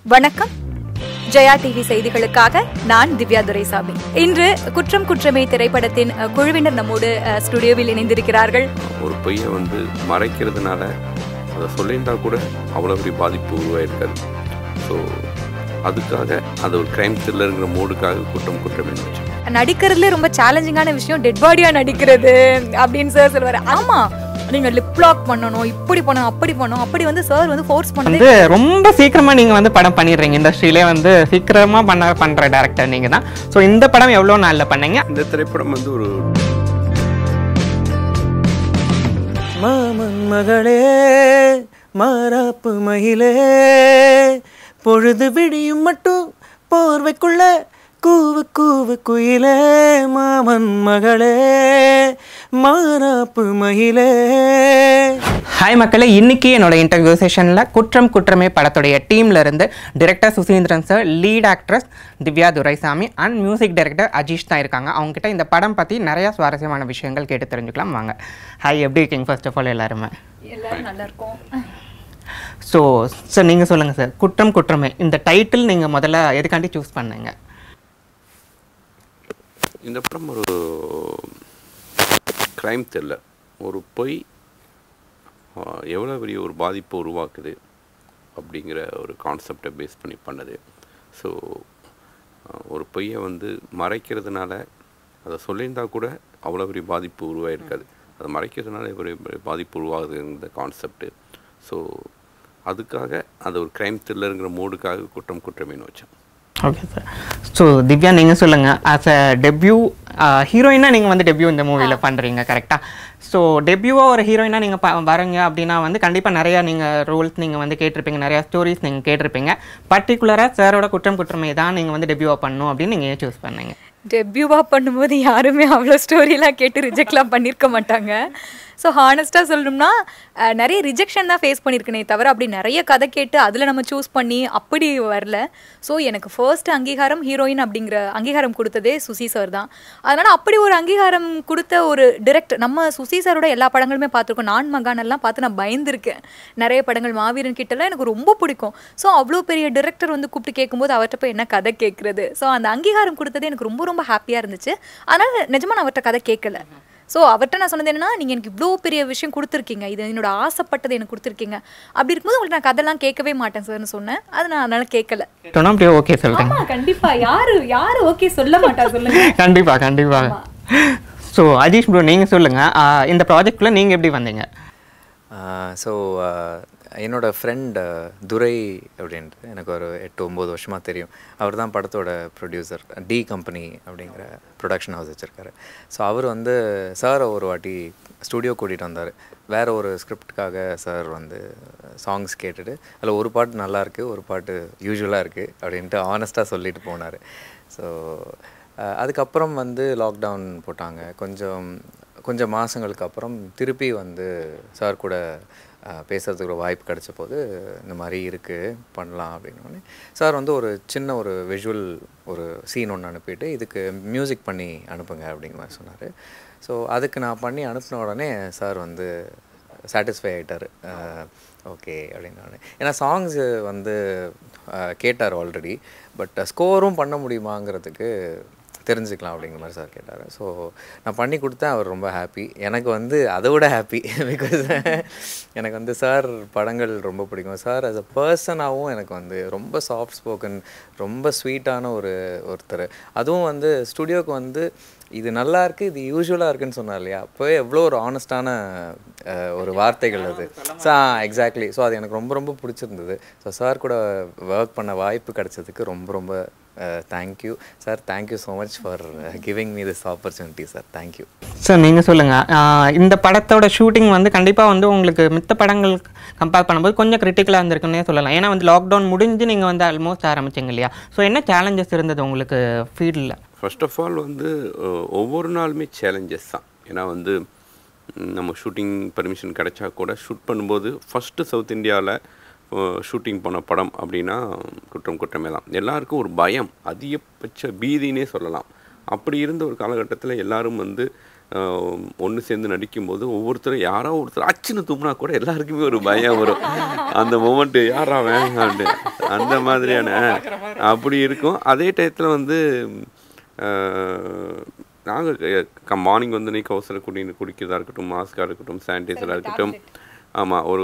வணக்கம் ஜெயா டிவி செய்திகளுக்காக நான் திவ்யா துரைசாமி இன்று குற்றம் குற்றமே திரைப்படத்தின் அஹ், குழுவினர் நம்மோடு அஹ், ஸ்டுடியோவில் இணைந்திருக்கிறார்கள் ஒரு பொய்யை வந்து மறைக்கிறதுனால அதை சொல்லியிருந்தா கூட அவ்வளோ பெரிய பாதிப்பு உருவாயிருக்காது ஸோ அதுக்காக அது ஒரு கிரைம் த்ரில்லருங்கிற மோடுக்காக குற்றம் குற்றமே வச்சோம் நடிக்கிறதுல ரொம்ப சேலஞ்சிங்கான விஷயம் டெட் பாடியா நடிக்கிறது அப்படின்னு சார் சொல்லுவாரு ஆமா நீங்க லிப் லாக் பண்ணணும் இப்படி பண்ணணும் அப்படி பண்ணணும் அப்படி வந்து சார் வந்து ஃபோர்ஸ் பண்ணது வந்து ரொம்ப சீக்கிரமா நீங்க வந்து படம் பண்ணிடுறீங்க இண்டஸ்ட்ரியிலே வந்து சீக்கிரமா பண்ண பண்ற டேரக்டர் நீங்க தான் ஸோ இந்த படம் எவ்வளோ நாள்ல பண்ணீங்க இந்த திரைப்படம் வந்து ஒரு மாமன் மகளே மாறாப்பு மயிலே பொழுது விடியும் மட்டும் போர்வைக்குள்ள கூவு கூவு குயிலே மாமன் மகளே மாறாப்பு மயிலே ஹாய் மக்களே இன்னைக்கு என்னோட இன்டர்வியூ செஷனில் குற்றம் குற்றமே படத்துடைய டீம்ல இருந்து director Suseenthiran sir lead actress Divya Duraisamy and music director Ajeesh தான் இருக்காங்க அவங்ககிட்ட இந்த படம் பற்றி நிறைய சுவாரஸ்யமான விஷயங்கள் கேட்டு தெரிஞ்சுக்கலாம் வாங்க ஹாய் எப்படி இருக்கீங்க ஃபர்ஸ்ட் ஆஃப் ஆல் எல்லாருமே எல்லாரும் நல்லா இருக்கும் ஸோ சார் நீங்கள் சொல்லுங்கள் சார் குற்றம் குற்றமே இந்த டைட்டில் நீங்கள் முதல்ல எதுக்காண்டி சூஸ் பண்ணீங்க இந்த படம் ஒரு கிரைம் த்ரில்லர் ஒரு பொய் ஆஹ், எவ்வளோ பெரிய ஒரு பாதிப்பை உருவாக்குது அப்படிங்கிற ஒரு கான்செப்டை பேஸ் பண்ணி பண்ணது ஸோ ஒரு பொய்யை வந்து மறைக்கிறதுனால அதை சொல்லியிருந்தா கூட அவ்வளோ பெரிய பாதிப்பு உருவாயிருக்காது அதை மறைக்கிறதுனால ஒரு பாதிப்பு உருவாகுது இந்த கான்செப்ட்டு ஸோ அதுக்காக அது ஒரு கிரைம் த்ரில்லருங்கிற மோடுக்காக குற்றம் குற்றமேனு வச்சோம் ஓகே சார் ஸோ திவ்யா நீங்கள் சொல்லுங்கள் ஆஸ் அ டெபியூ ஹீரோயினாக நீங்கள் வந்து டெபியூ இந்த மூவியில் பண்ணுறீங்க கரெக்டாக ஸோ டெபியூவாக ஒரு ஹீரோயினாக நீங்கள் ப வரீங்க அப்படின்னா வந்து கண்டிப்பாக நிறையா நீங்கள் ரோல்ஸ் நீங்கள் வந்து கேட்டிருப்பீங்க நிறையா ஸ்டோரிஸ் நீங்கள் கேட்டிருப்பீங்க பர்டிகுலராக சாரோட குற்றம் குற்றமே தான் நீங்கள் வந்து டெபியூவாக பண்ணணும் அப்படின்னு நீங்கள் ஏன் சூஸ் பண்ணீங்க டெபியூவா பண்ணும்போது யாருமே அவ்வளோ ஸ்டோரிலாம் கேட்டு ரிஜெக்ட்லாம் பண்ணியிருக்க மாட்டாங்க ஸோ ஹானஸ்ட்டாக சொல்லணும்னா அஹ், நிறைய ரிஜெக்ஷன் தான் ஃபேஸ் பண்ணியிருக்கனே தவிர அப்படி நிறைய கதை கேட்டு அதில் நம்ம சூஸ் பண்ணி அப்படி வரல ஸோ எனக்கு ஃபர்ஸ்ட் அங்கீகாரம் ஹீரோயின் அப்படிங்கிற அங்கீகாரம் கொடுத்ததே சுசி சார் தான் அதனால் அப்படி ஒரு அங்கீகாரம் கொடுத்த ஒரு டிரெக்ட் நம்ம சுசி சாரோட எல்லா படங்களுமே பார்த்துருக்கோம் நான் மகான் எல்லாம் பார்த்து நான் பயந்துருக்கேன் நிறைய படங்கள் மாவீரன் கிட்டலாம் எனக்கு ரொம்ப பிடிக்கும் ஸோ அவ்வளோ பெரிய டிரெக்டர் வந்து கூப்பிட்டு கேட்கும்போது அவர்கிட்ட போய் என்ன கதை கேட்குறது ஸோ அந்த அங்கீகாரம் கொடுத்தது எனக்கு ரொம்ப ரொம்ப ஹாப்பியாக இருந்துச்சு அதனால் நிஜமாக நான் அவர்கிட்ட கதை கேட்கல ஸோ அவர்கிட்ட நான் சொன்னது என்னன்னா நீங்கள் எனக்கு இவ்வளோ பெரிய விஷயம் கொடுத்துருக்கீங்க இது என்னோட ஆசைப்பட்டது எனக்கு கொடுத்துருக்கீங்க அப்படி இருக்கும்போது உங்களுக்கு நான் கதைலாம் கேட்கவே மாட்டேன் சார்னு சொன்னேன் அதை நான் அதனால கேட்கல சொன்னால் அப்படியே ஓகே சொல்கிறேங்க ஆமா கண்டிப்பா யாரு யாரு ஓகே சொல்ல மாட்டா சொல்லுங்க கண்டிப்பாக கண்டிப்பாக ஸோ அஜீஷ் ப்ரோ நீங்கள் சொல்லுங்கள் இந்த ப்ராஜெக்டில் நீங்கள் எப்படி வந்தீங்க ஸோ என்னோட ஃப்ரெண்ட் துரை அப்படின்ட்டு எனக்கு ஒரு எட்டு ஒம்பது வருஷமாக தெரியும் அவர் தான் படத்தோட ப்ரொடியூசர் டி கம்பெனி அப்படிங்கிற ப்ரொடக்ஷன் ஹவுஸ் வச்சுருக்காரு ஸோ அவர் வந்து சாரை ஒரு வாட்டி ஸ்டுடியோ கூட்டிகிட்டு வந்தார் வேற ஒரு ஸ்கிரிப்டுக்காக சார் வந்து சாங்ஸ் கேட்டுட்டு அதில் ஒரு பாட்டு நல்லா இருக்கு ஒரு பாட்டு யூஸ்வலாக இருக்குது அப்படின்ட்டு ஆனஸ்ட்டாக சொல்லிட்டு போனார் ஸோ அதுக்கப்புறம் வந்து லாக்டவுன் போட்டாங்க கொஞ்சம் கொஞ்சம் மாதங்களுக்கு அப்புறம் திருப்பி வந்து சார் கூட அஹ், பேசுறதுக்கு ஒரு வாய்ப்பு கிடைச்ச போது இந்த மாதிரி இருக்குது பண்ணலாம் அப்படின்னோடனே சார் வந்து ஒரு சின்ன ஒரு விஷுவல் ஒரு சீன் ஒன்று அனுப்பிட்டு இதுக்கு மியூசிக் பண்ணி அனுப்புங்க அப்படிங்கிற மாதிரி சொன்னார் ஸோ அதுக்கு நான் பண்ணி அனுப்பின உடனே சார் வந்து சாட்டிஸ்ஃபை ஆகிட்டார் ஓகே அப்படின்னு ஏன்னா சாங்ஸ் வந்து அஹ், கேட்டார் ஆல்ரெடி பட் ஸ்கோரும் பண்ண முடியுமாங்கிறதுக்கு தெரிஞ்சுக்கலாம் அப்படிங்கிற மாதிரி சார் கேட்டார் ஸோ நான் பண்ணி கொடுத்தேன் அவர் ரொம்ப ஹாப்பி எனக்கு வந்து அதை விட ஹாப்பி பிகாஸ் எனக்கு வந்து சார் படங்கள் ரொம்ப பிடிக்கும் சார் as a பர்சனாகவும் எனக்கு வந்து ரொம்ப சாஃப்ட் ஸ்போக்கன் ரொம்ப ஸ்வீட்டான ஒரு ஒருத்தர் அதுவும் வந்து ஸ்டுடியோக்கு வந்து இது நல்லா இருக்கு இது யூஸ்வலாக இருக்குன்னு சொன்னார் இல்லையா அப்போவே எவ்வளோ ஒரு ஆனஸ்டான ஒரு வார்த்தைகள் அது ஸோ எக்ஸாக்ட்லி ஸோ அது எனக்கு ரொம்ப ரொம்ப பிடிச்சிருந்தது ஸோ சார் கூட ஒர்க் பண்ண வாய்ப்பு கிடைச்சதுக்கு ரொம்ப ரொம்ப thank you sir thank you so much for giving me this opportunity sir thank you sir நீங்கள் சொல்லுங்கள் இந்த படத்தோட ஷூட்டிங் வந்து கண்டிப்பாக வந்து உங்களுக்கு மித்த படங்கள் கம்பேர் பண்ணும்போது கொஞ்சம் கிரிட்டிக்கலாக இருந்திருக்குன்னே சொல்லலாம் ஏன்னா வந்து லாக்டவுன் முடிஞ்சு நீங்கள் வந்து ஆல்மோஸ்ட் ஆரம்பிச்சிங்க இல்லையா ஸோ என்ன சேலஞ்சஸ் இருந்தது உங்களுக்கு ஃபீல்டில் ஃபர்ஸ்ட் ஆஃப் ஆல் வந்து அஹ், ஒவ்வொரு நாளுமே சேலஞ்சஸ் தான் ஏன்னா வந்து ம், நம்ம ஷூட்டிங் பர்மிஷன் கிடைச்சா கூட ஷூட் பண்ணும்போது ஃபஸ்ட்டு சவுத் இந்தியாவில் ஷூட்டிங் பண்ண படம் அப்படின்னா குற்றம் குற்றமே தான் எல்லாருக்கும் ஒரு பயம் அதிகபட்ச பீதினே சொல்லலாம் அப்படி இருந்த ஒரு காலகட்டத்தில் எல்லாரும் வந்து ஒன்று சேர்ந்து நடிக்கும்போது ஒவ்வொருத்தரும் யாரோ ஒருத்தர் அச்சுன்னு தும்னா கூட எல்லாருக்குமே ஒரு பயம் வரும் அந்த மூமெண்ட்டு யாரா வேண்டாண்டு அந்த மாதிரியான அப்படி இருக்கும் அதே டயத்தில் வந்து நாங்கள் மார்னிங் வந்து நீ கௌசல குடின்னு குடிக்கிறதா இருக்கட்டும் மாஸ்காக இருக்கட்டும் சானிடைசராக இருக்கட்டும் ஆமாம் ஒரு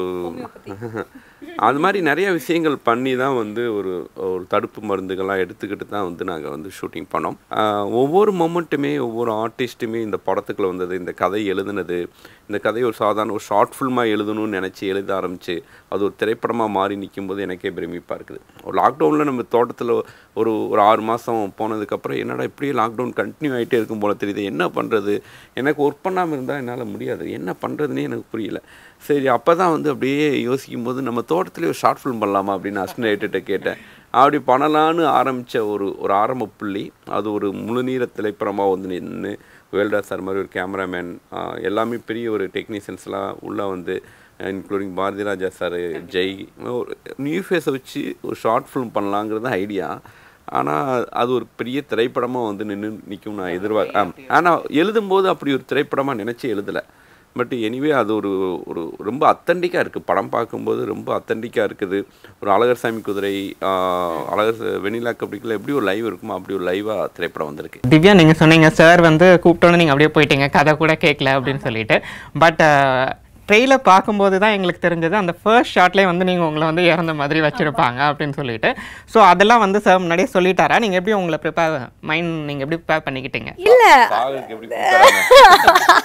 அது மாதிரி நிறைய விஷயங்கள் பண்ணி தான் வந்து ஒரு ஒரு தடுப்பு மருந்துகள்லாம் எடுத்துக்கிட்டு தான் வந்து நாங்கள் வந்து ஷூட்டிங் பண்ணோம் ஆஹ் ஒவ்வொரு மொமெண்ட்டுமே ஒவ்வொரு ஆர்டிஸ்ட்டுமே இந்த படத்துக்குள்ள வந்தது இந்த கதை எழுதுனது இந்த கதை ஒரு சாதாரண ஒரு ஷார்ட் ஃபில்மாக எழுதணும்னு நினச்சி எழுத ஆரம்பிச்சு அது ஒரு திரைப்படமாக மாறி நிற்கும்போது எனக்கே பிரமிப்பாக இருக்குது ஒரு லாக்டவுனில் நம்ம தோட்டத்தில் ஒரு ஒரு ஆறு மாதம் போனதுக்கப்புறம் என்னடா இப்படியே லாக்டவுன் கண்டினியூ ஆகிட்டே இருக்கும் போல தெரியுது என்ன பண்ணுறது எனக்கு ஒர்க் பண்ணாமல் இருந்தால் என்னால் முடியாது என்ன பண்ணுறதுனே எனக்கு புரியல சரி அப்போ தான் வந்து அப்படியே யோசிக்கும் போது நம்ம தோட்டத்திலே ஒரு ஷார்ட் ஃபிலிம் பண்ணலாமா அப்படின்னு அஸ்டேட்டு கேட்டேன் அப்படி பண்ணலான்னு ஆரம்பித்த ஒரு ஒரு ஆரம்ப புள்ளி அது ஒரு முழுநீர திரைப்படமாக வந்து நின்று வேல்ராஜ் சார் மாதிரி ஒரு கேமராமேன் எல்லாமே பெரிய ஒரு டெக்னீஷியன்ஸ்லாம் உள்ளே வந்து இன்க்ளூடிங் பாரதி ராஜா சார் ஜெய் ஒரு நியூ ஃபேஸை வச்சு ஒரு ஷார்ட் ஃபிலிம் பண்ணலாங்கிறது ஐடியா ஆனால் அது ஒரு பெரிய திரைப்படமாக வந்து நின்று நிற்கும் நான் எதிர்பார்க்க ஆனால் எழுதும்போது அப்படி ஒரு திரைப்படமாக நினச்சி எழுதலை பட் எனிவே அது ஒரு ஒரு ரொம்ப அத்தன்டிக்காக இருக்குது படம் பார்க்கும்போது ரொம்ப அத்தன்டிக்காக இருக்குது ஒரு அழகர் சாமி குதிரை ஆஹ், அழகர் ச- வெண்ணிலா கபடிக்குள்ள எப்படி ஒரு லைவ் இருக்குமோ அப்படி ஒரு லைவாக திரைப்படம் வந்திருக்கு திவ்யா நீங்கள் சொன்னீங்க சார் வந்து கூப்பிட்டோன்னு நீங்கள் அப்படியே போயிட்டீங்க கதை கூட கேட்கல அப்படின்னு சொல்லிட்டு பட் ட்ரெயிலர் பார்க்கும்போது தான் எங்களுக்கு தெரிஞ்சது அந்த ஃபர்ஸ்ட் ஷாட்லேயே வந்து நீங்கள் உங்களை வந்து இறந்த மாதிரி வச்சுருப்பாங்க அப்படின்னு சொல்லிட்டு ஸோ அதெல்லாம் வந்து சார் முன்னாடியே சொல்லிட்டாரா நீங்கள் எப்படி உங்களை ப்ரிப்பேர் மைண்ட் நீங்கள் எப்படி ப்ரிப்பேர் பண்ணிக்கிட்டீங்க இல்ல சாகுக்கு எப்படி கூப்பிட்டாங்க?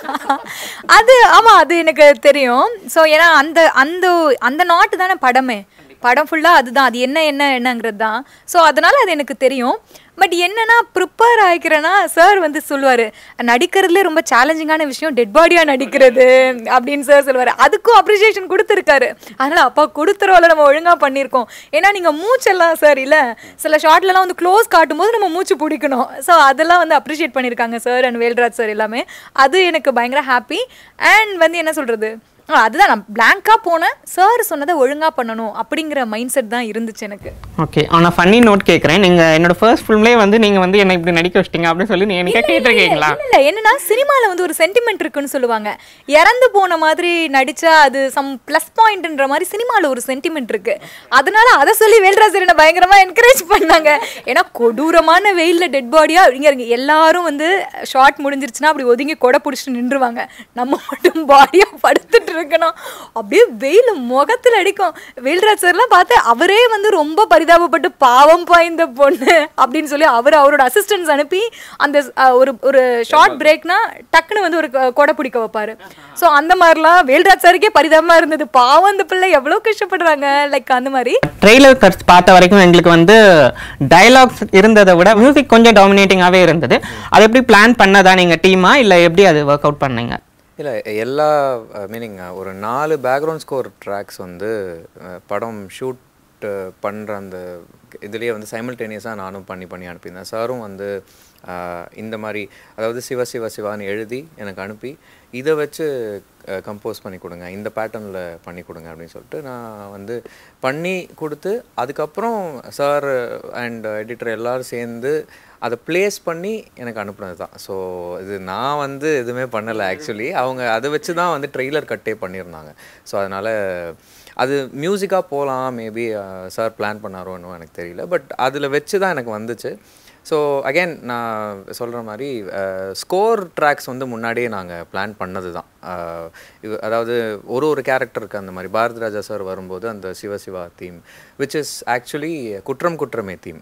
அது ஆமா அது எனக்கு தெரியும் ஸோ ஏன்னா அந்த அந்த அந்த நாட்டு தானே படமே படம் ஃபுல்லாக அதுதான் அது என்ன என்ன என்னங்கிறது தான் ஸோ அதனால அது எனக்கு தெரியும் பட் என்னன்னா ப்ரிப்பேர் ஆகிக்கிறேன்னா சார் வந்து சொல்லுவார் நடிக்கிறதுல ரொம்ப சேலஞ்சிங்கான விஷயம் டெட் பாடியாக நடிக்கிறது அப்படின்னு சார் சொல்லுவார் அதுக்கும் அப்ரிசியேஷன் கொடுத்துருக்காரு அதனால் அப்பா கொடுத்துருவோம்ல நம்ம ஒழுங்காக பண்ணியிருக்கோம் ஏன்னா நீங்கள் மூச்செல்லாம் சார் இல்லை சில ஷார்ட்லலாம் வந்து க்ளோஸ் காட்டும்போது நம்ம மூச்சு பிடிக்கணும் ஸோ அதெல்லாம் வந்து அப்ரிஷியேட் பண்ணியிருக்காங்க சார் அண்ட் வேல்ராஜ் சார் எல்லாமே அது எனக்கு பயங்கர ஹாப்பி அண்ட் வந்து என்ன சொல்கிறது அதுதான் நான் பிளாங்காக போனேன் சார் சொன்னதை ஒழுங்காக பண்ணணும் அப்படிங்கிற மைண்ட் செட் தான் இருந்துச்சு எனக்கு ஓகே ஆனால் ஃபன்னி நோட் கேட்குறேன் நீங்கள் என்னோட ஃபர்ஸ்ட் ஃபிலிம்லேயே வந்து நீங்கள் வந்து என்னை இப்படி நடிக்க வச்சிட்டீங்க அப்படின்னு சொல்லி நீங்கள் எனக்கு கேட்டிருக்கீங்களா இல்ல இல்ல என்னன்னா சினிமால வந்து ஒரு சென்டிமெண்ட் இருக்குன்னு சொல்லுவாங்க இறந்து போன மாதிரி நடிச்சா அது சம் ப்ளஸ் பாயிண்ட்ன்ற மாதிரி சினிமால ஒரு சென்டிமெண்ட் இருக்கு அதனால அதை சொல்லி வேல்ராஜர் என்ன பயங்கரமா என்கரேஜ் பண்ணாங்க ஏன்னா கொடூரமான வெயில்ல டெட் பாடியா இங்க இருங்க எல்லாரும் வந்து ஷார்ட் முடிஞ்சிருச்சுன்னா அப்படி ஒதுங்கி கொடை பிடிச்சிட்டு நின்றுவாங்க நம்ம மட்டும் பாடியா படுத்துட்டு இருக்கணும் அப்படியே வெயில் முகத்துல அடிக்கும் வேல்ராஜ் சார்லாம் பார்த்து அவரே வந்து ரொம்ப பரிதாபப்பட்டு பாவம் பாய்ந்த பொண்ணு அப்படின்னு சொல்லி அவர் அவரோட அசிஸ்டன்ஸ் அனுப்பி அந்த அஹ், ஒரு ஒரு ஷார்ட் பிரேக்னா டக்குன்னு வந்து ஒரு க- கொடை பிடிக்க வைப்பாரு ஸோ அந்த மாதிரிலாம் வேல்ராஜ் சாருக்கே பரிதாபமா இருந்தது பாவம் அந்த பிள்ளை எவ்வளோ கஷ்டப்படுறாங்க லைக் அந்த மாதிரி ட்ரெய்லர் கட்ஸ் பார்த்த வரைக்கும் எங்களுக்கு வந்து டயலாக்ஸ் இருந்ததை விட மியூசிக் கொஞ்சம் டாமினேட்டிங்காகவே இருந்தது அது எப்படி பிளான் பண்ணதா நீங்கள் டீமா இல்லை எப்படி அது ஒர்க் அவுட் பண்ணீங்க இல்லை எல்லா மீனிங் ஒரு நாலு பேக்ரவுண்ட் ஸ்கோர் ட்ராக்ஸ் வந்து அஹ், படம் ஷூட் பண்ணுற அந்த இதுலேயே வந்து சைமல்டேனியஸாக நானும் பண்ணி பண்ணி அனுப்பியிருந்தேன் சாரும் வந்து அஹ், இந்த மாதிரி அதாவது சிவ சிவ சிவான்னு எழுதி எனக்கு அனுப்பி இதை வச்சு கம்போஸ் பண்ணி கொடுங்க இந்த பேட்டர்னில் பண்ணி கொடுங்க அப்படின்னு சொல்லிட்டு நான் வந்து பண்ணி கொடுத்து அதுக்கப்புறம் சார் அண்ட் எடிட்டர் எல்லாரும் சேர்ந்து அதை ப்ளேஸ் பண்ணி எனக்கு அனுப்புனது தான் ஸோ இது நான் வந்து எதுவுமே பண்ணலை ஆக்சுவலி அவங்க அதை வச்சு தான் வந்து ட்ரெய்லர் கட்டே பண்ணியிருந்தாங்க ஸோ அதனால் அது மியூசிக்காக போகலாம் மேபி சார் பிளான் பண்ணாரோன்னு எனக்கு தெரியல பட் அதில் வச்சு தான் எனக்கு வந்துச்சு ஸோ அகைன் நான் சொல்கிற மாதிரி ஸ்கோர் ட்ராக்ஸ் வந்து முன்னாடியே நாங்கள் பிளான் பண்ணது தான் அஹ், இது அதாவது ஒரு ஒரு கேரக்டருக்கு அந்த மாதிரி பாரதி ராஜா சார் வரும்போது அந்த Siva Siva theme which is actually குற்றம் குற்றமே தீம்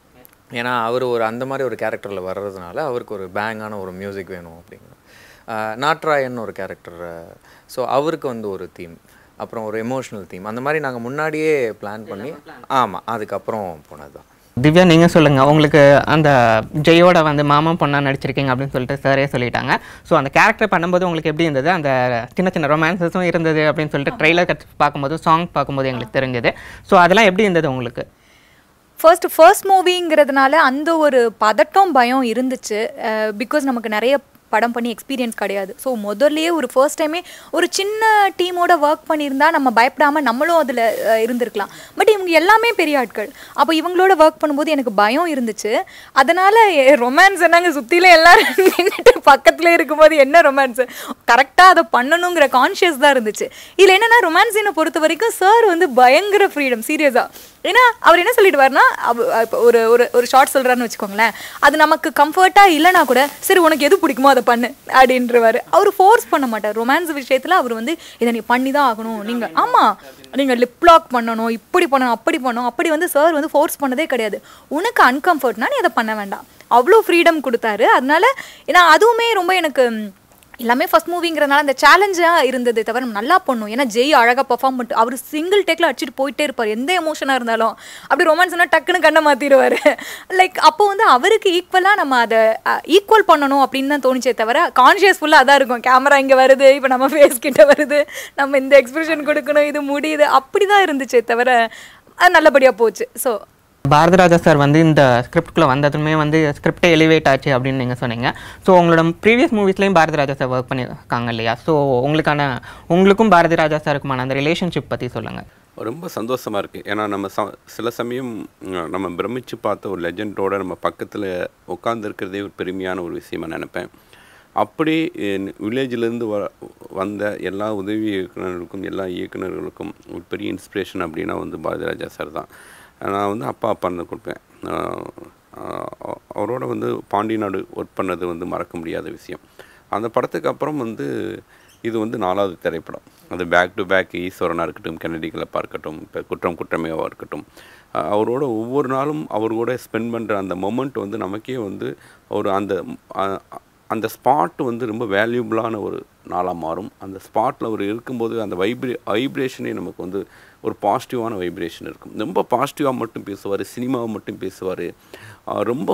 ஏன்னா அவர் ஒரு அந்த மாதிரி ஒரு கேரக்டரில் வர்றதுனால அவருக்கு ஒரு பேங்கான ஒரு மியூசிக் வேணும் அப்படிங்கிற நாட்ராயன் ஒரு கேரக்டர் ஸோ அவருக்கு வந்து ஒரு தீம் அப்புறம் ஒரு எமோஷ்னல் தீம் அந்த மாதிரி நாங்கள் முன்னாடியே பிளான் பண்ணி ஆமாம் அதுக்கப்புறம் போனது தான் திவ்யா நீங்கள் சொல்லுங்கள் உங்களுக்கு அந்த ஜெயோட வந்து மாமா பொண்ணா நடிச்சிருக்கீங்க அப்படின்னு சொல்லிட்டு சாரே சொல்லிட்டாங்க ஸோ அந்த கேரக்டர் பண்ணும்போது உங்களுக்கு எப்படி இருந்தது அந்த சின்ன சின்ன ரொமான்சஸும் இருந்தது அப்படின்னு சொல்லிட்டு ட்ரெய்லர் கட் பார்க்கும்போது சாங் பார்க்கும்போது எங்களுக்கு தெரிஞ்சது ஸோ அதெல்லாம் எப்படி இருந்தது உங்களுக்கு ஃபர்ஸ்ட் ஃபர்ஸ்ட் மூவிங்கிறதுனால அந்த ஒரு பதட்டம் பயம் இருந்துச்சு பிகாஸ் நமக்கு நிறைய படம் பண்ணி எக்ஸ்பீரியன்ஸ் கிடையாது ஸோ முதல்லயே ஒரு ஃபர்ஸ்ட் டைமே ஒரு சின்ன டீமோட ஒர்க் பண்ணியிருந்தா நம்ம பயப்படாமல் நம்மளும் அதில் இருந்திருக்கலாம் பட் இவங்க எல்லாமே பெரிய ஆட்கள் அப்போ இவங்களோட ஒர்க் பண்ணும்போது எனக்கு பயம் இருந்துச்சு அதனால் ரொமான்ஸ் என்னங்க சுற்றில எல்லாரும் நின்றுட்டு பக்கத்தில் இருக்கும்போது என்ன ரொமான்ஸ் கரெக்டாக அதை பண்ணணுங்கிற கான்ஷியஸ் தான் இருந்துச்சு இதில் என்னென்னா ரொமான்ஸ் சீனை பொறுத்த வரைக்கும் சார் வந்து பயங்கர ஃப்ரீடம் சீரியஸாக ஏன்னா அவர் என்ன சொல்லிட்டு வரனா ஒரு ஒரு ஒரு ஷார்ட் சொல்கிறாருன்னு வச்சுக்கோங்களேன் அது நமக்கு கம்ஃபர்ட்டாக இல்லைனா கூட சரி உனக்கு எது பிடிக்குமோ அதை பண்ணு அப்படின்றவாரு அவர் ஃபோர்ஸ் பண்ண மாட்டார் ரொமான்ஸ் விஷயத்தில் அவர் வந்து இதை நீ பண்ணி தான் ஆகணும் நீங்கள் ஆமாம் நீங்கள் லிப் லாக் பண்ணணும் இப்படி பண்ணணும் அப்படி பண்ணணும் அப்படி வந்து சார் வந்து ஃபோர்ஸ் பண்ணதே கிடையாது உனக்கு அன்கம்ஃபர்ட்னா நீ அதை பண்ண வேண்டாம் அவ்வளோ ஃப்ரீடம் கொடுத்தாரு அதனால ஏன்னா அதுவுமே ரொம்ப எனக்கு ம், எல்லாமே ஃபர்ஸ்ட் மூவிங்கிறனால அந்த சேலஞ்சாக இருந்தது தவிர நம்ம நல்லா பண்ணும் ஏன்னா ஜெய் அழகாக பர்ஃபார்ம் பண்ணிட்டு அவர் சிங்கிள் டேக்கில் அடிச்சுட்டு போயிட்டே இருப்பார் எந்த எமோஷனாக இருந்தாலும் அப்படி ரொமான்ஸ்னா டக்குன்னு கண்ணை மாற்றிடுவார் லைக் அப்போ வந்து அவருக்கு ஈக்குவலாக நம்ம அதை ஈக்குவல் பண்ணணும் அப்படின்னு தான் தோணுச்சே தவிர கான்ஷியஸ் ஃபுல்லாக அதான் இருக்கும் கேமரா இங்கே வருது இப்போ நம்ம ஃபேஸ் கிட்ட வருது நம்ம இந்த எக்ஸ்பிரஷன் கொடுக்கணும் இது முடியுது அப்படி தான் இருந்துச்சே தவிர அது நல்லபடியாக போச்சு ஸோ பாரதிராஜா சார் வந்து இந்த ஸ்கிரிப்ட்குள்ளே வந்ததுமே வந்து ஸ்கிரிப்டே எலிவேட் ஆச்சு அப்படின்னு நீங்கள் சொன்னீங்க ஸோ உங்களோட ப்ரீவியஸ் மூவிஸ்லேயும் பாரதிராஜா சார் ஒர்க் பண்ணியிருக்காங்க இல்லையா ஸோ உங்களுக்கான உங்களுக்கும் பாரதிராஜா சாருக்குமான அந்த ரிலேஷன்ஷிப் பற்றி சொல்லுங்கள் ரொம்ப சந்தோஷமாக இருக்குது ஏன்னா நம்ம ச சில சமயம் ம், நம்ம பிரமிச்சு பார்த்த ஒரு லெஜெண்டோட நம்ம பக்கத்தில் உட்காந்துருக்கிறதே ஒரு பெருமையான ஒரு விஷயமா நினைப்பேன் அப்படி வில்லேஜிலேருந்து வ வந்த எல்லா உதவி இயக்குனர்களுக்கும் எல்லா இயக்குனர்களுக்கும் ஒரு பெரிய இன்ஸ்பிரேஷன் அப்படின்னா வந்து பாரதிராஜா சார் தான் நான் வந்து அப்பா அப்பான்னு கொடுப்பேன் ஆஹ், ஆஹ், அவரோட வந்து பாண்டி நாடு ஒர்க் பண்ணது வந்து மறக்க முடியாத விஷயம் அந்த படத்துக்கு அப்புறம் வந்து இது வந்து நாலாவது திரைப்படம் அது பேக் டு பேக் ஈஸ்வரனாக இருக்கட்டும் கென்னடி கிளப்பாக இருக்கட்டும் இப்போ குற்றம் குற்றமேவாக இருக்கட்டும் அஹ் அவரோட ஒவ்வொரு நாளும் அவர் கூட ஸ்பெண்ட் பண்ணுற அந்த மொமெண்ட் வந்து நமக்கே வந்து ஒரு அந்த அ- அந்த ஸ்பாட் வந்து ரொம்ப வேல்யூபிளான ஒரு நாளாக மாறும் அந்த ஸ்பாட்டில் அவர் இருக்கும்போது அந்த வைப்ரே வைப்ரேஷனே நமக்கு வந்து ஒரு பாசிட்டிவான வைப்ரேஷன் இருக்கும் ரொம்ப பாசிட்டிவாக மட்டும் பேசுவார் சினிமாவை மட்டும் பேசுவார் ரொம்ப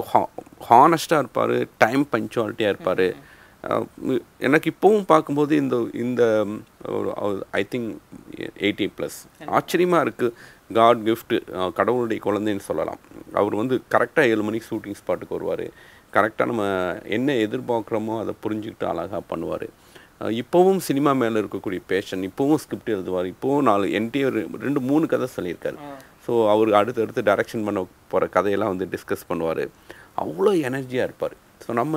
ஹானஸ்ட்டாக இருப்பார் டைம் பஞ்சுவாலிட்டியாக இருப்பார் அஹ் மி- எனக்கு இப்போவும் பார்க்கும்போது இந்த இந்த ஐ திங்க் எயிட்டி ப்ளஸ் ஆச்சரியமாக இருக்குது காட் கிஃப்ட்டு கடவுளுடைய குழந்தைன்னு சொல்லலாம் அவர் வந்து கரெக்டாக ஏழு மணிக்கு ஷூட்டிங் ஸ்பாட்டுக்கு வருவார் கரெக்டாக நம்ம என்ன எதிர்பார்க்குறோமோ அதை புரிஞ்சுக்கிட்டு அழகாக பண்ணுவார் இப்போவும் சினிமா மேலே இருக்கக்கூடிய பேஷன் இப்போவும் ஸ்கிரிப்ட் எழுதுவார் இப்போவும் நாலு என்டிஆர் ரெண்டு மூணு கதை சொல்லியிருக்காரு ஸோ அவர் அடுத்து அடுத்து டைரக்ஷன் பண்ண போகிற கதையெல்லாம் வந்து டிஸ்கஸ் பண்ணுவார் அவ்வளோ எனர்ஜியாக இருப்பார் ஸோ நம்ம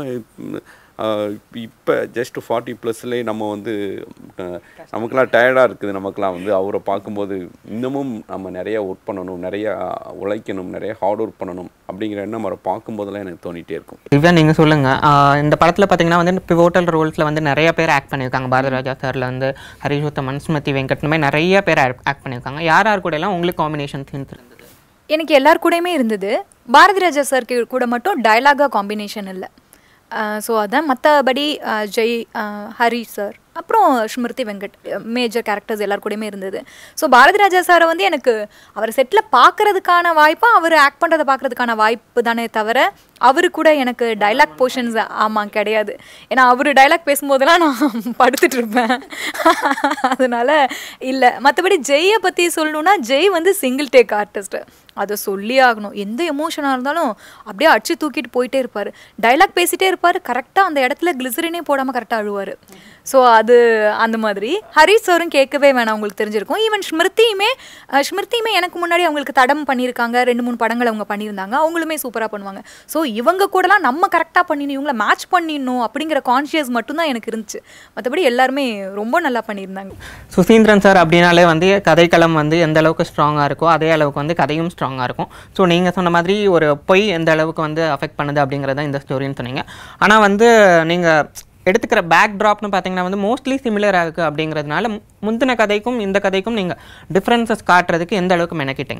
இப்போ ஜஸ்ட் ஃபார்ட்டி ப்ளஸ்லேயே நம்ம வந்து அஹ், நமக்கெல்லாம் டயர்டாக இருக்குது நமக்கெல்லாம் வந்து அவரை பார்க்கும்போது இன்னமும் நம்ம நிறைய ஒர்க் பண்ணணும் நிறைய உழைக்கணும் நிறைய ஹார்ட் ஒர்க் பண்ணணும் அப்படிங்கிற எண்ணம் அவரை பார்க்கும்போதெல்லாம் எனக்கு தோணிகிட்டே இருக்கும் திவ்யா நீங்கள் சொல்லுங்கள் இந்த படத்தில் பார்த்தீங்கன்னா வந்து பிவோட்டல் ரோல்ஸில் வந்து நிறைய பேர் ஆக்ட் பண்ணியிருக்காங்க பாரதிராஜா சாரில் வந்து ஹரிஷோத்தமன் ஸ்மிருதி வெங்கட் இந்த மாதிரி நிறைய பேர் ஆக்ட் பண்ணியிருக்காங்க யார் யார் கூட எல்லாம் உங்களுக்கு காம்பினேஷன் சீன்ஸ் இருந்தது எனக்கு எல்லார் கூடயுமே இருந்தது பாரதி ராஜா சார் கூட மட்டும் டயலாகாக காம்பினேஷன் இல்லை ஸோ அதான் மற்றபடி ஜெய் அஹ், ஹரி சார் அப்புறம் ஸ்மிருதி வெங்கட் மேஜர் கேரக்டர்ஸ் எல்லார் கூடயுமே இருந்தது ஸோ பாரதி ராஜா சாரை வந்து எனக்கு அவர் செட்டில் பார்க்கறதுக்கான வாய்ப்பா அவர் ஆக்ட் பண்ணுறதை பார்க்கறதுக்கான வாய்ப்பு தானே தவிர அவரு கூட எனக்கு டைலாக் போர்ஷன்ஸ் ஆமாம் கிடையாது ஏன்னா அவர் டைலாக் பேசும்போதெல்லாம் நான் படுத்துட்டு இருப்பேன் அதனால இல்லை மற்றபடி ஜெய்யை பற்றி சொல்லணும்னா ஜெய் வந்து சிங்கிள் டேக் ஆர்டிஸ்ட் அதை சொல்லி ஆகணும் எந்த எமோஷனாக இருந்தாலும் அப்படியே அடிச்சு தூக்கிட்டு போயிட்டே இருப்பார் டைலாக் பேசிட்டே இருப்பார் கரெக்டாக அந்த இடத்துல கிளிசரினே போடாமல் கரெக்டாக அழுவார் ஸோ அது அந்த மாதிரி ஹரிஷ் சாரும் கேட்கவே வேணாம் உங்களுக்கு தெரிஞ்சிருக்கும் ஈவன் ஸ்மிருதியுமே அஹ், ஸ்மிருதியுமே எனக்கு முன்னாடி அவங்களுக்கு தடம் பண்ணியிருக்காங்க ரெண்டு மூணு படங்கள் அவங்க பண்ணியிருந்தாங்க அவங்களுமே சூப்பராக பண்ணுவாங்க ஸோ இவங்க கூடலாம் நம்ம கரெக்டாக பண்ணிடணும் இவங்கள மேட்ச் பண்ணிடணும் அப்படிங்கிற கான்ஷியஸ் மட்டும்தான் எனக்கு இருந்துச்சு மற்றபடி எல்லாருமே ரொம்ப நல்லா பண்ணியிருந்தாங்க சுசீந்திரன் சார் அப்படின்னாலே வந்து கதைக்களம் வந்து எந்த அளவுக்கு ஸ்ட்ராங்காக இருக்கோ அதே அளவுக்கு வந்து கதையும் ஸ்ட்ராங்காக இருக்கும் ஸோ நீங்கள் சொன்ன மாதிரி ஒரு பொய் எந்த அளவுக்கு வந்து அஃபெக்ட் பண்ணுது அப்படிங்கிறது தான் இந்த ஸ்டோரின்னு சொன்னீங்க ஆனால் வந்து நீங்கள் எடுத்துக்கிற பேக் ட்ராப்னு பார்த்தீங்கன்னா வந்து மோஸ்ட்லி சிமிலராக இருக்குது அப்படிங்கிறதுனால மு- முந்தின கதைக்கும் இந்த கதைக்கும் நீங்கள் டிஃப்ரென்சஸ் காட்டுறதுக்கு எந்த அளவுக்கு மெனக்கிட்டீங்க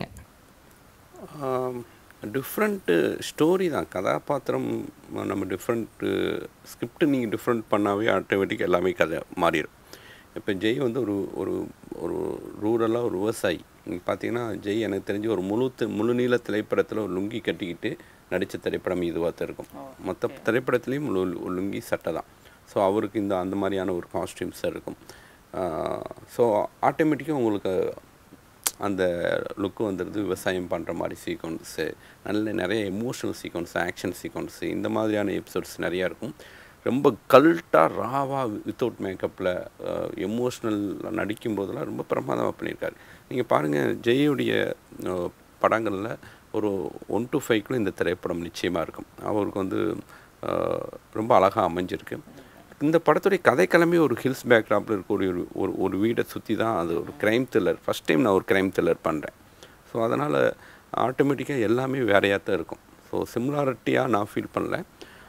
டிஃப்ரெண்ட்டு ஸ்டோரி தான் கதாபாத்திரம் நம்ம டிஃப்ரெண்ட்டு ஸ்கிரிப்ட் நீங்கள் டிஃப்ரெண்ட் பண்ணாவே ஆட்டோமேட்டிக் எல்லாமே கதை மாறிடும் இப்போ ஜெய் வந்து ஒரு ஒரு ஒரு ரூரலாக ஒரு விவசாயி நீங்கள் பார்த்தீங்கன்னா ஜெய் எனக்கு தெரிஞ்சு ஒரு முழு தி- முழு நீள திரைப்படத்தில் ஒரு லுங்கி கட்டிக்கிட்டு நடித்த திரைப்படம் இதுவாக தான் இருக்கும் மற்ற திரைப்படத்துலேயும் முழு ஒரு லுங்கி சட்டை தான் ஸோ அவருக்கு இந்த அந்த மாதிரியான ஒரு காஸ்டியூம்ஸ் இருக்கும் ஸோ ஆட்டோமேட்டிக்காக உங்களுக்கு அந்த லுக்கு வந்துடுது விவசாயம் பண்ணுற மாதிரி சீக்வன்ஸு நல்ல நிறைய எமோஷனல் சீக்வன்ஸ் ஆக்ஷன் சீக்வன்ஸு இந்த மாதிரியான எபிசோட்ஸ் நிறையா இருக்கும் ரொம்ப கல்ட்டாக ராவாக வித்தவுட் மேக்கப்பில் எமோஷ்னல் நடிக்கும் போதெல்லாம் ரொம்ப பிரமாதமாக பண்ணியிருக்காரு நீங்கள் பாருங்கள் ஜெயுடைய அஹ், படங்களில் ஒரு ஒன் டு ஃபைவ்க்குள்ள இந்த திரைப்படம் நிச்சயமாக இருக்கும் அவருக்கு வந்து அஹ், ரொம்ப அழகாக அமைஞ்சிருக்கு இந்த படத்துடைய கதைக்கிழமை ஒரு ஹில்ஸ் பேக்ராப்பில் இருக்க ஒரு ஒரு- ஒரு ஒரு வீடை சுற்றி தான் அது ஒரு க்ரைம் த்ரில்லர் ஃபஸ்ட் டைம் நான் ஒரு க்ரைம் த்ரில்லர் பண்ணுறேன் ஸோ அதனால் ஆட்டோமேட்டிக்காக எல்லாமே வேறையாக தான் இருக்கும் ஸோ சிமிலாரிட்டியாக நான் ஃபீல் பண்ணல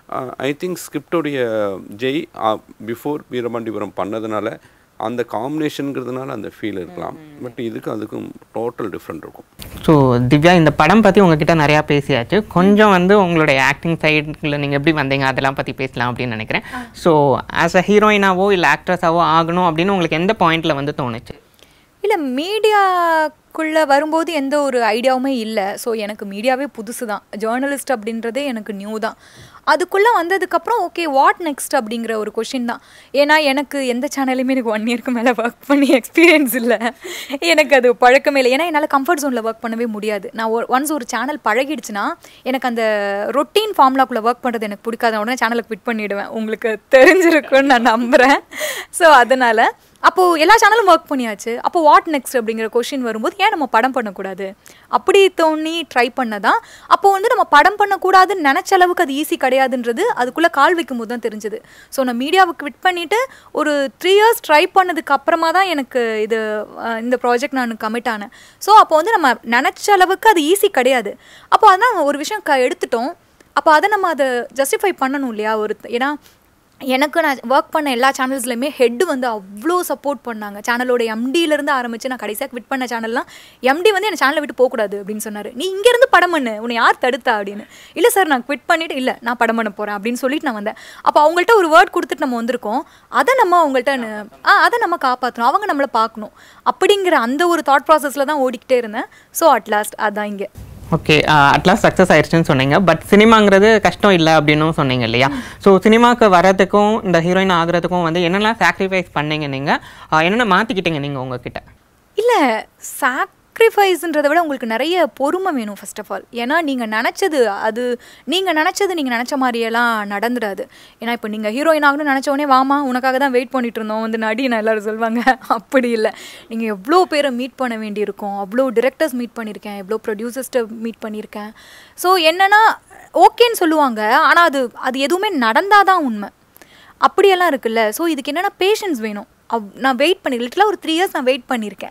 ஐ திங்க் ஸ்கிரிப்டோடைய ஜெய் பிஃபோர் வீரபாண்டிபுரம் பண்ணதுனால அந்த காம்பினேஷனுங்கிறதுனால அந்த ஃபீல் இருக்கலாம் பட் இதுக்கும் அதுக்கும் டோட்டல் டிஃப்ரெண்ட் இருக்கும் ஸோ திவ்யா இந்த படம் பற்றி உங்ககிட்ட நிறையா பேசியாச்சு கொஞ்சம் வந்து உங்களுடைய ஆக்டிங் சைடில் நீங்கள் எப்படி வந்தீங்க அதெல்லாம் பற்றி பேசலாம் அப்படின்னு நினைக்கிறேன் ஸோ ஆஸ் அ ஹீரோயினாவோ இல்லை ஆக்ட்ரஸாவோ ஆகணும் அப்படின்னு உங்களுக்கு எந்த பாயிண்டில் வந்து தோணுச்சு இல்லை மீடியாக்குள்ளே வரும்போது எந்த ஒரு ஐடியாவுமே இல்லை ஸோ எனக்கு மீடியாவே புதுசு தான் ஜேர்னலிஸ்ட் அப்படின்றதே எனக்கு நியூ தான் அதுக்குள்ளே வந்ததுக்கப்புறம் ஓகே வாட் நெக்ஸ்ட் அப்படிங்கிற ஒரு கொஷின் தான் ஏன்னா எனக்கு எந்த சேனல்லையுமே எனக்கு ஒன் இயர்க்கு மேலே ஒர்க் பண்ணி எக்ஸ்பீரியன்ஸ் இல்லை எனக்கு அது பழக்கமே இல்லை ஏன்னா என்னால் கம்ஃபர்ட் ஜோனில் ஒர்க் பண்ணவே முடியாது நான் ஒன்ஸ் ஒரு சேனல் பழகிடுச்சுன்னா எனக்கு அந்த ரொட்டீன் ஃபார்முலாக்குள்ளே ஒர்க் பண்ணுறது எனக்கு பிடிக்காத உடனே சேனலை குவிட் பண்ணிவிடுவேன் உங்களுக்கு தெரிஞ்சிருக்குன்னு நான் நம்புகிறேன் ஸோ அதனால் அப்போது எல்லா சேனலும் ஒர்க் பண்ணியாச்சு அப்போ வாட் நெக்ஸ்ட் அப்படிங்கிற கொஷின் வரும்போது ஏன் நம்ம படம் பண்ணக்கூடாது அப்படி தோணி ட்ரை பண்ணதான் அப்போ வந்து நம்ம படம் பண்ணக்கூடாதுன்னு நினச்ச அளவுக்கு அது ஈஸி கிடையாதுன்றது அதுக்குள்ளே கால் வைக்கும் போது தான் தெரிஞ்சது ஸோ நான் மீடியாவுக்கு குவிட் பண்ணிவிட்டு ஒரு த்ரீ இயர்ஸ் ட்ரை பண்ணதுக்கு அப்புறமா தான் எனக்கு இது அஹ், இந்த ப்ராஜெக்ட் நான் கமிட் ஆனேன் ஸோ அப்போ வந்து நம்ம நினச்ச அளவுக்கு அது ஈஸி கிடையாது அப்போ அதான் ஒரு விஷயம் க எடுத்துட்டோம் அப்போ அதை நம்ம அதை ஜஸ்டிஃபை பண்ணணும் இல்லையா ஒரு ஏன்னா எனக்கு நான் ஒர்க் பண்ண எல்லா சேனல்ஸ்லையுமே ஹெட் வந்து அவ்வளோ சப்போர்ட் பண்ணாங்க சேனலோட எம்டியிலேருந்து ஆரம்பித்து நான் கடைசியாக குவிட் பண்ண சேனல்லாம் எம்டி வந்து என் சேனலை விட்டு போகக்கூடாது அப்படின்னு சொன்னார் நீ இங்கேருந்து படம் பண்ணு உன்னை யார் தடுத்தா அப்படின்னு இல்லை சார் நான் குவிட் பண்ணிவிட்டு இல்லை நான் படம் பண்ண போகிறேன் அப்படின்னு சொல்லிட்டு நான் வந்தேன் அப்போ அவங்கள்ட்ட ஒரு வேர்ட் கொடுத்துட்டு நம்ம வந்திருக்கோம் அதை நம்ம அவங்கள்ட்ட ந- ஆ அதை நம்ம காப்பாற்றணும் அவங்க நம்மளை பார்க்கணும் அப்படிங்கிற அந்த ஒரு தாட் ப்ராசஸில் தான் ஓடிக்கிட்டே இருந்தேன் ஸோ அட்லாஸ்ட் அதான் இங்கே ஓகே அட்லாஸ்ட் சக்ஸஸ் ஆயிடுச்சுன்னு சொன்னீங்க பட் சினிமாங்கிறது கஷ்டம் இல்லை அப்படின்னும் சொன்னீங்க இல்லையா ஸோ சினிமாவுக்கு வரதுக்கும் இந்த ஹீரோயின் ஆகுறதுக்கும் வந்து என்னெல்லாம் சாக்ரிஃபைஸ் பண்ணீங்க நீங்கள் என்னென்ன மாற்றிக்கிட்டீங்க நீங்கள் உங்ககிட்ட இல்லை சாக்ரிஃபைஸ்ன்றதை விட உங்களுக்கு நிறைய பொறுமை வேணும் ஃபர்ஸ்ட் ஆஃப் ஆல் ஏன்னா நீங்கள் நினச்சது அது நீங்கள் நினச்சது நீங்கள் நினச்ச மாதிரியெல்லாம் நடந்துடாது ஏன்னா இப்போ நீங்கள் ஹீரோயின் ஆகணும்னு நினச்ச உடனே வாமா உனக்காக தான் வெயிட் பண்ணிட்டு இருந்தோம் வந்து நடின்னு எல்லாரும் சொல்லுவாங்க அப்படி இல்லை நீங்கள் எவ்வளோ பேரை மீட் பண்ண வேண்டியிருக்கும் அவ்வளோ டிரெக்டர்ஸ் மீட் பண்ணியிருக்கேன் எவ்வளோ ப்ரொடியூசர்ஸ்ட்டை மீட் பண்ணியிருக்கேன் ஸோ என்னன்னா ஓகேன்னு சொல்லுவாங்க ஆனால் அது அது எதுவுமே நடந்தால் தான் உண்மை அப்படியெல்லாம் இருக்குல்ல ஸோ இதுக்கு என்னென்னா பேஷன்ஸ் வேணும் அப் நான் வெயிட் பண்ணி லிட்டலாக ஒரு த்ரீ இயர்ஸ் நான் வெயிட் பண்ணியிருக்கேன்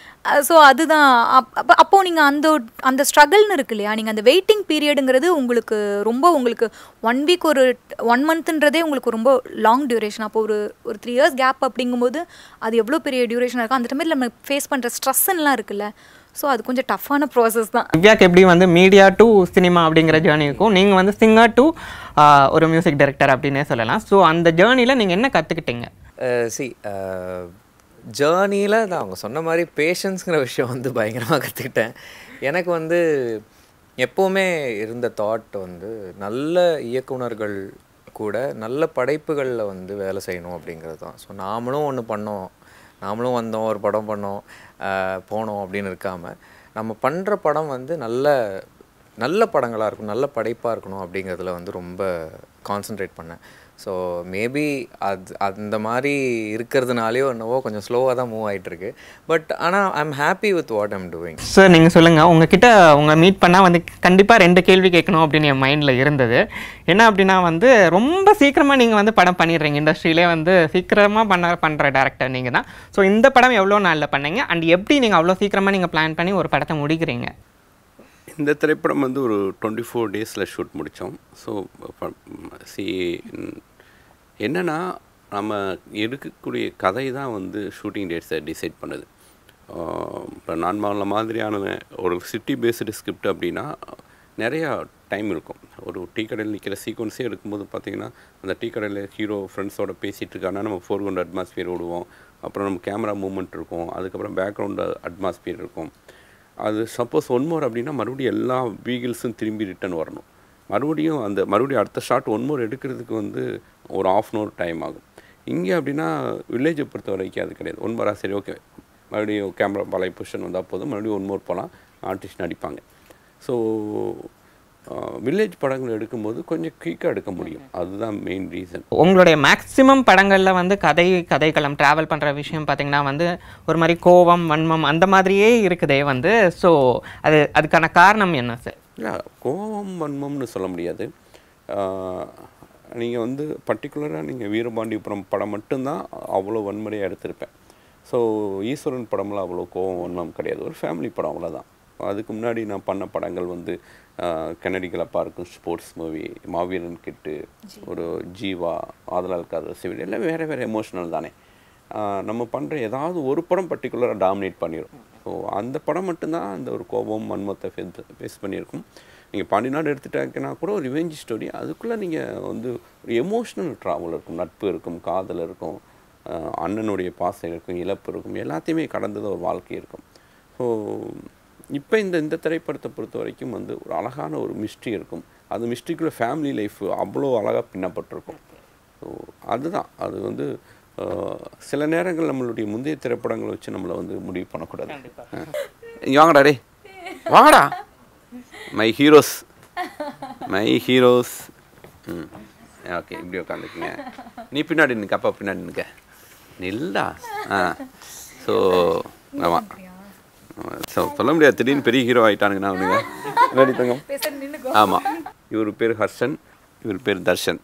ஸோ அதுதான் அப் அப்போ அப்போது நீங்கள் அந்த அந்த ஸ்ட்ரகிள்னு இருக்கு இல்லையா நீங்கள் அந்த வெயிட்டிங் பீரியடுங்கிறது உங்களுக்கு ரொம்ப உங்களுக்கு ஒன் வீக் ஒரு ஒன் மந்த்ன்றதே உங்களுக்கு ரொம்ப லாங் டியூரேஷன் அப்போ ஒரு ஒரு த்ரீ இயர்ஸ் கேப் அப்படிங்கும்போது அது எவ்வளோ பெரிய டியூரேஷனாக இருக்கும் அந்த டைமில் நம்ம ஃபேஸ் பண்ணுற ஸ்ட்ரெஸ்ஸுன்னெலாம் இருக்குல்ல ஸோ அது கொஞ்சம் டஃப்பான ப்ராசஸ் தான் திவ்யாக்கு எப்படி வந்து மீடியா டு சினிமா அப்படிங்கிற ஜேர்னி இருக்கும் நீங்கள் வந்து சிங்கர் டு ஒரு மியூசிக் டைரக்டர் அப்படின்னே சொல்லலாம் ஸோ அந்த ஜேர்னியில் நீங்கள் என்ன கற்றுக்கிட்டீங்க சி ஜேர்னியில் நான் அவங்க சொன்ன மாதிரி பேஷன்ஸுங்கிற விஷயம் வந்து பயங்கரமாக கற்றுக்கிட்டேன் எனக்கு வந்து எப்போவுமே இருந்த தாட் வந்து நல்ல இயக்குனர்கள் கூட நல்ல படைப்புகளில் வந்து வேலை செய்யணும் அப்படிங்கிறது தான் ஸோ நாமளும் ஒன்று பண்ணோம் நாமளும் வந்தோம் ஒரு படம் பண்ணோம் ஆஹ் போனோம் அப்படின்னு இருக்காமல் நம்ம பண்ணுற படம் வந்து நல்ல நல்ல படங்களாக இருக்கணும் நல்ல படைப்பாக இருக்கணும் அப்படிங்கிறதுல வந்து ரொம்ப கான்சென்ட்ரேட் பண்ணேன் ஸோ மேபி அது அந்த மாதிரி இருக்கிறதுனாலையோ என்னவோ கொஞ்சம் ஸ்லோவாக தான் மூவ் ஆகிட்டுருக்கு பட் ஆனால் I am happy with what I'm doing sir நீங்கள் சொல்லுங்கள் உங்ககிட்ட உங்கள் மீட் பண்ணால் வந்து கண்டிப்பாக ரெண்டு கேள்வி கேட்கணும் அப்படின்னு என் மைண்டில் இருந்தது என்ன அப்படின்னா வந்து ரொம்ப சீக்கிரமாக நீங்கள் வந்து படம் பண்ணிடுறீங்க இண்டஸ்ட்ரியிலே வந்து சீக்கிரமாக பண்ண பண்ணுற டேரக்டர் நீங்கள் தான் ஸோ இந்த படம் எவ்வளோ நாளில் பண்ணீங்க அண்ட் எப்படி நீங்கள் அவ்வளோ சீக்கிரமாக நீங்கள் பிளான் பண்ணி ஒரு படத்தை முடிக்கிறீங்க இந்த திரைப்படம் வந்து ஒரு டுவெண்ட்டி ஃபோர் டேஸில் ஷூட் முடித்தோம் ஸோ சி என்னென்னா நம்ம எடுக்கக்கூடிய கதை தான் வந்து ஷூட்டிங் டேட்ஸை டிசைட் பண்ணுது இப்போ நான்மாவில் மாதிரியான ஒரு சிட்டி பேஸ்டு ஸ்கிரிப்ட் அப்படின்னா நிறையா டைம் இருக்கும் ஒரு டீ கடையில் நிற்கிற சீக்வன்ஸே எடுக்கும்போது பார்த்தீங்கன்னா அந்த டீ கடையில் ஹீரோ ஃப்ரெண்ட்ஸோட பேசிகிட்டு இருக்காங்கன்னா நம்ம ஃபோர் கிரவுண்ட் அட்மாஸ்பியர் விடுவோம் அப்புறம் நம்ம கேமரா மூமெண்ட் இருக்கும் அதுக்கப்புறம் பேக்ரவுண்டு அட்மாஸ்பியர் இருக்கும் அது சப்போஸ் ஒன் மோர் அப்படின்னா மறுபடியும் எல்லா வீகிள்ஸும் திரும்பி ரிட்டர்ன் வரணும் மறுபடியும் அந்த மறுபடியும் அடுத்த ஷாட் ஒன் மோர் எடுக்கிறதுக்கு வந்து ஒரு ஆஃப் அன் ஹவர் டைம் ஆகும் இங்கே அப்படின்னா வில்லேஜை பொறுத்த வரைக்கும் அது கிடையாது ஒன் மோரா சரி ஓகே மறுபடியும் கேமரா பழைய பொசிஷன் வந்தால் போதும் மறுபடியும் ஒன் மோர் போகலாம் ஆர்டிஸ்ட் நடிப்பாங்க ஸோ வில்லேஜ் படங்கள் எடுக்கும்போது கொஞ்சம் குயிக்காக எடுக்க முடியும் அதுதான் மெயின் ரீசன் உங்களுடைய மேக்ஸிமம் படங்களில் வந்து கதை கதைக்களம் ட்ராவல் பண்ணுற விஷயம் பார்த்தீங்கன்னா வந்து ஒரு மாதிரி கோவம் வன்மம் அந்த மாதிரியே இருக்குதே வந்து ஸோ அது அதுக்கான காரணம் என்ன சார் இல்லை கோபம் வன்மம்னு சொல்ல முடியாது நீங்கள் வந்து பர்டிகுலராக நீங்கள் வீரபாண்டியபுரம் படம் மட்டும்தான் அவ்வளோ வன்முறையாக எடுத்திருப்பேன் ஸோ ஈஸ்வரன் படம்லாம் அவ்வளோ கோவம் வன்மம் கிடையாது ஒரு ஃபேமிலி படம் அவ்வளோதான் அதுக்கு முன்னாடி நான் பண்ண படங்கள் வந்து கன்னடிகளை பார்க்கும் ஸ்போர்ட்ஸ் மூவி மாவீரன் கிட்டு ஒரு ஜீவா ஆதலால் காதல் சிவில் எல்லாம் வேறு வேறு எமோஷனல் தானே ஆஹ் நம்ம பண்ணுற ஏதாவது ஒரு படம் பர்டிகுலராக டாமினேட் பண்ணிடும் ஸோ அந்த படம் மட்டும்தான் அந்த ஒரு கோபம் வன்மத்தை ஃபேஸ் ஃபேஸ் பண்ணியிருக்கும் நீங்கள் பாண்டிநாடு எடுத்துட்டாங்கன்னா கூட ஒரு ரிவெஞ்ச் ஸ்டோரி அதுக்குள்ளே நீங்கள் வந்து ஒரு எமோஷ்னல் ட்ராவல் இருக்கும் நட்பு இருக்கும் காதல் இருக்கும் ஆஹ் அண்ணனுடைய பாசம் இருக்கும் இழப்பு இருக்கும் எல்லாத்தையுமே கடந்தது ஒரு வாழ்க்கை இருக்கும் ஸோ இப்போ இந்த இந்த திரைப்படத்தை பொறுத்த வரைக்கும் வந்து ஒரு அழகான ஒரு மிஸ்ட்ரி இருக்கும் அது மிஸ்ட்ரிக்குள்ள ஃபேமிலி லைஃப் அவ்வளோ அழகாக பின்னப்பட்டிருக்கும் ஸோ அதுதான் அது வந்து அஹ், சில நேரங்கள் நம்மளுடைய முந்தைய திரைப்படங்களை வச்சு நம்மளை வந்து முடிவு பண்ணக்கூடாது அஹ். இங்க வாங்கடா டே வாங்கடா my heroes my heroes hmm okay இப்படி உட்காந்துக்குங்க நீ பின்னாடி நிற்க அப்பா பின்னாடி நிற்க நில்லா ஆ ஸோ ஆமாம் ஸோ சொல்ல முடியாது திடீர்னு பெரிய ஹீரோ ஆகிட்டானுங்கண்ணா அவனுங்க முன்னாடி தங்கம் ஆமாம் இவர் பேர் ஹர்ஷன் இவர் பேர் தர்ஷன்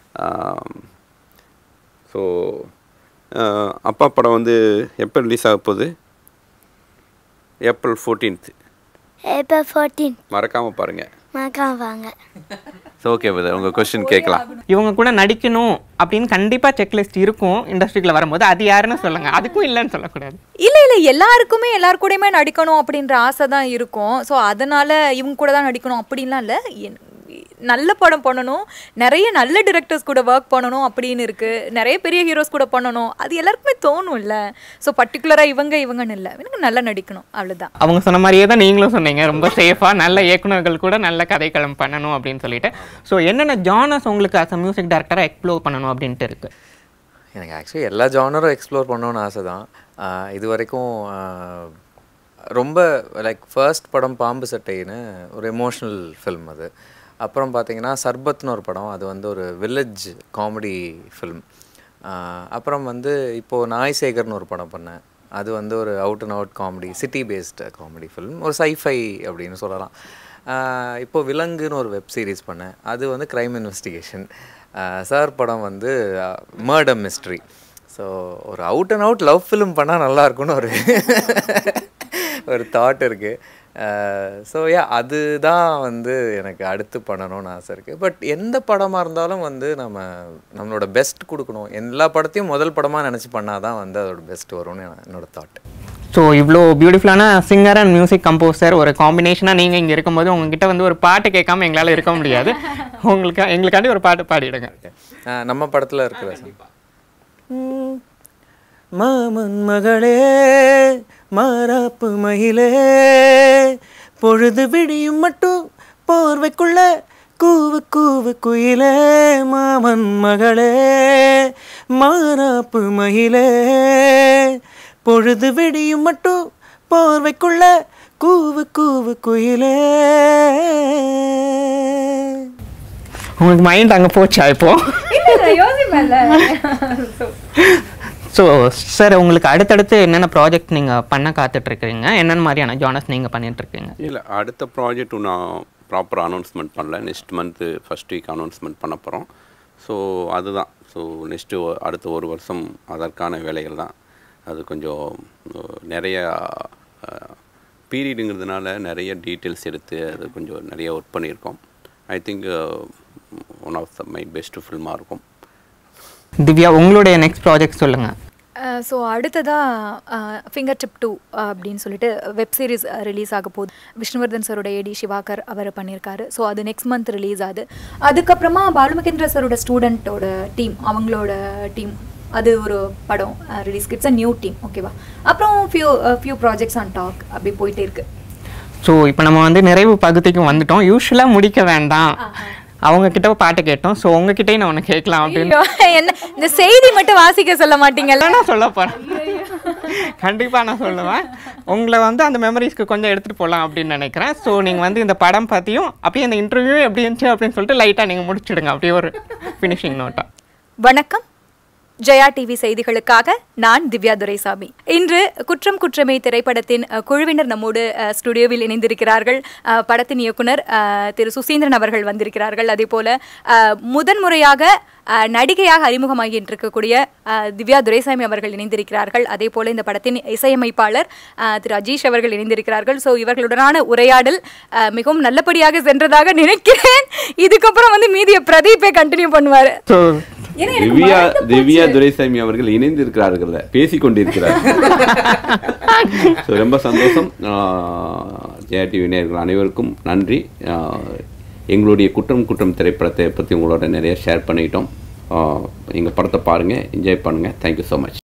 ஸோ அப்பா படம் வந்து எப்போ ரிலீஸ் ஆக போகுது ஏப்ரல் ஃபோர்டீன்த் ஏப்ரல் ஃபோர்டீன் மறக்காமல் பாருங்கள் மறக்காம வாங்க ஸோ ஓகே பிரதர் உங்கள் கொஸ்டின் கேட்கலாம் இவங்க கூட நடிக்கணும் அப்படின்னு கண்டிப்பாக செக்லிஸ்ட் இருக்கும் இண்டஸ்ட்ரிக்குள்ள வரும்போது அது யாருன்னு சொல்லுங்கள் அதுக்கும் இல்லைன்னு சொல்லக்கூடாது இல்ல இல்ல எல்லாருக்குமே எல்லார் கூடயுமே நடிக்கணும் அப்படின்ற ஆசை தான் இருக்கும் ஸோ அதனால இவங்க கூட தான் நடிக்கணும் அப்படின்லாம் இல்லை என்- நல்ல படம் பண்ணணும் நிறைய நல்ல டிரெக்டர்ஸ் கூட ஒர்க் பண்ணணும் அப்படின்னு இருக்கு நிறைய பெரிய ஹீரோஸ் கூட பண்ணணும் அது எல்லாருக்குமே தோணும்ல ஸோ பர்டிகுலராக இவங்க இவங்கன்னு இல்லை எனக்கு நல்லா நடிக்கணும் அவ்வளோதான் அவங்க சொன்ன மாதிரியே தான் நீங்களும் சொன்னீங்க ரொம்ப சேஃபாக நல்ல இயக்குனர்கள் கூட நல்ல கதைக்களம் பண்ணணும் அப்படின்னு சொல்லிட்டு ஸோ என்னென்ன ஜானர்ஸ் உங்களுக்கு அஸ் அ மியூசிக் டேரக்டராக எக்ஸ்ப்ளோர் பண்ணணும் அப்படின்ட்டு இருக்கு எனக்கு ஆக்சுவலி எல்லா ஜானரும் எக்ஸ்ப்ளோர் பண்ணணும்னு ஆசை தான் ஆஹ் இது வரைக்கும் ஆஹ் ரொம்ப லைக் ஃபர்ஸ்ட் படம் பாம்பு சட்டைன்னு ஒரு எமோஷ்னல் ஃபில்ம் அது அப்புறம் பார்த்தீங்கன்னா சர்பத்னு ஒரு படம் அது வந்து ஒரு வில்லேஜ் காமெடி ஃபில்ம் அப்புறம் வந்து இப்போது நாய் சேகர்னு ஒரு படம் பண்ணேன் அது வந்து ஒரு out and out comedy city based comedy film ஒரு சைஃபை அப்படின்னு சொல்லலாம் ஆஹ் இப்போ விலங்குன்னு ஒரு வெப் சீரிஸ் பண்ணேன் அது வந்து க்ரைம் இன்வெஸ்டிகேஷன் சார் படம் வந்து மர்டர் மிஸ்ட்ரி ஸோ ஒரு out and out love film பண்ணால் நல்லா இருக்கும்னு ஒரு ஒரு தாட் இருக்குது ஸோ யா அதுதான் வந்து எனக்கு அடுத்து பண்ணணும்னு ஆசை இருக்குது பட் எந்த படமாக இருந்தாலும் வந்து நம்ம நம்மளோட பெஸ்ட் கொடுக்கணும் எல்லா படத்தையும் முதல் படமாக நினச்சி பண்ணால் தான் வந்து அதோட பெஸ்ட் வரும்னு என்னோட தாட் ஸோ இவ்வளோ பியூட்டிஃபுல்லான சிங்கர் அண்ட் மியூசிக் கம்போசர் ஒரு காம்பினேஷனாக நீங்கள் இங்கே இருக்கும்போது உங்ககிட்ட வந்து ஒரு பாட்டு கேட்காம எங்களால் இருக்க முடியாது உங்களுக்கு எங்களுக்காண்டி ஒரு பாட்டு பாடிடுங்க நம்ம படத்தில் இருக்கிற song. மாமன் மகளே மாறாப்பு மயிலே பொழுது விடியும் மட்டும் போர்வைக்குள்ள கூவு கூவு குயிலே மாமன் மகளே மாறாப்பு மயிலே பொழுது விடியும் மட்டும் போர்வைக்குள்ள கூவு கூவு குயிலே உங்களுக்கு மைண்ட் அங்கே போச்சா இப்போ ஸோ சார் உங்களுக்கு அடுத்தடுத்து என்னென்ன ப்ராஜெக்ட் நீங்கள் பண்ண காத்துட்ருக்கீங்க என்னென்ன மாதிரியான ஜானர்ஸ் நீங்கள் பண்ணிகிட்ருக்கீங்க இல்லை அடுத்த ப்ராஜெக்ட் நான் ப்ராப்பர் அனௌன்ஸ்மெண்ட் பண்ணல next month first week announcement பண்ண போகிறோம் ஸோ அதுதான் ஸோ நெக்ஸ்ட்டு அடுத்த ஒரு வருஷம் அதற்கான வேலைகள் தான் அது கொஞ்சம் அஹ், நிறைய பீரியடுங்கிறதுனால நிறைய டீட்டெயில்ஸ் எடுத்து அது கொஞ்சம் நிறைய ஒர்க் பண்ணியிருக்கோம் I think one of the my best ஃபில்மாக இருக்கும் திவ்யா உங்களுடைய நெக்ஸ்ட் ப்ராஜெக்ட் சொல்லுங்கள் ஸோ அடுத்ததாக ஃபிங்கர் டிப் டூ அப்படின்னு சொல்லிட்டு வெப் சீரிஸ் ரிலீஸ் ஆக போகுது விஷ்ணுவர்தன் சரோட ஏடி சிவாகர் அவர் பண்ணியிருக்காரு ஸோ அது நெக்ஸ்ட் மந்த் ரிலீஸ் ஆகுது அதுக்கப்புறமா பாலுமகேந்திர சரோட ஸ்டூடெண்ட்டோட டீம் அவங்களோட டீம் அது ஒரு படம் release it's a new team ஓகேவா அப்புறம் few few projects on talk அப்படி போயிட்டே இருக்கு ஸோ இப்போ நம்ம வந்து நிறைவு பகுதிக்கு வந்துட்டோம் யூஸ்வலாக முடிக்க வேண்டாம் அவங்க கிட்ட பாட்டு கேட்டோம் ஸோ உங்ககிட்டயும் நான் ஒன்று கேட்கலாம் அப்படின்னு ஐயோ, என்ன இந்த செய்தி மட்டும் வாசிக்க சொல்ல மாட்டீங்கல்ல நான் சொல்ல போகிறேன் கண்டிப்பாக நான் சொல்லுவேன் உங்களை வந்து அந்த மெமரிஸ்க்கு கொஞ்சம் எடுத்துகிட்டு போகலாம் அப்படின்னு நினைக்கிறேன் ஸோ நீங்கள் வந்து இந்த படம் பற்றியும் அப்படியே இந்த இன்டர்வியூ எப்படி இருந்துச்சு அப்படின்னு சொல்லிட்டு லைட்டாக நீங்கள் முடிச்சிடுங்க அப்படியே ஒரு ஃபினிஷிங் நோட்டா வணக்கம் ஜெயா டிவி செய்திகளுக்காக நான் திவ்யா துரைசாமி இன்று குற்றம் குற்றமே திரைப்படத்தின் அஹ், குழுவினர் நம்மோடு அஹ், ஸ்டுடியோவில் இணைந்திருக்கிறார்கள் அஹ், படத்தின் இயக்குனர் அஹ், திரு சுசீந்திரன் அவர்கள் வந்திருக்கிறார்கள் அதே போல அஹ், முதன்முறையாக அஹ், நடிகையாக அறிமுகமாகின்றிருக்கக்கூடிய அஹ், திவ்யா துரைசாமி அவர்கள் இணைந்திருக்கிறார்கள் அதே போல இந்த படத்தின் இசையமைப்பாளர் அஹ், திரு அஜீஷ் அவர்கள் இணைந்திருக்கிறார்கள் ஸோ இவர்களுடனான உரையாடல் அஹ், மிகவும் நல்லபடியாக சென்றதாக நினைக்கிறேன் இதுக்கப்புறம் வந்து மீதியை பிரதீப்பே கண்டினியூ பண்ணுவார் ஸோ திவ்யா திவ்யா துரைசாமி அவர்கள் இணைந்து இருக்கிறார்கள் பேசிக் கொண்டிருக்கிறார் So, ரொம்ப சந்தோஷம் ஜெயா டிவி நேயர்கள் அனைவருக்கும் நன்றி ஆஹ், எங்களுடைய குற்றம் குற்றம் திரைப்படத்தை பற்றி உங்களோட நிறைய ஷேர் பண்ணிக்கிட்டோம் எங்கள் படத்தை பாருங்கள் என்ஜாய் பண்ணுங்கள் தேங்க்யூ ஸோ மச்